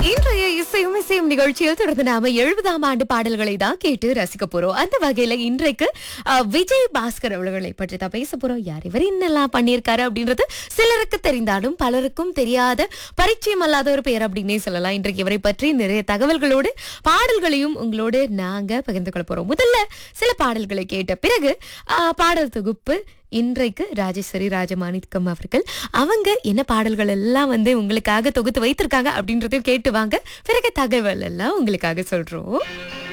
இன்றைய இசையும் இசையும் நிகழ்ச்சியில் தொடர்ந்து நாம எழுபதாம் ஆண்டு பாடல்களை தான் கேட்டு ரசிக்க போறோம் அந்த வகையில இன்றைக்கு அஹ், விஜய் பாஸ்கர் அவர்களை பற்றி தான் பேச போறோம் யார் இவர் என்னெல்லாம் பண்ணியிருக்காரு அப்படின்றது சிலருக்கு தெரிந்தாலும் பலருக்கும் தெரியாத பரிச்சயம் அல்லாத ஒரு பெயர் அப்படின்னே சொல்லலாம் இன்றைக்கு இவரை பற்றி நிறைய தகவல்களோடு பாடல்களையும் உங்களோடு நாங்க பகிர்ந்து கொள்ள போறோம் முதல்ல சில பாடல்களை கேட்ட பிறகு அஹ், பாடல் தொகுப்பு இன்றைக்கு ராஜேஸ்வரி ராஜமாணிக்கம் அவர்கள் அவங்க என்ன பாடல்கள் எல்லாம் வந்து உங்களுக்காக தொகுத்து வைத்திருக்காங்க அப்படின்றதையும் கேட்டு வாங்க பிறகு தகவல் எல்லாம் உங்களுக்காக சொல்றோம்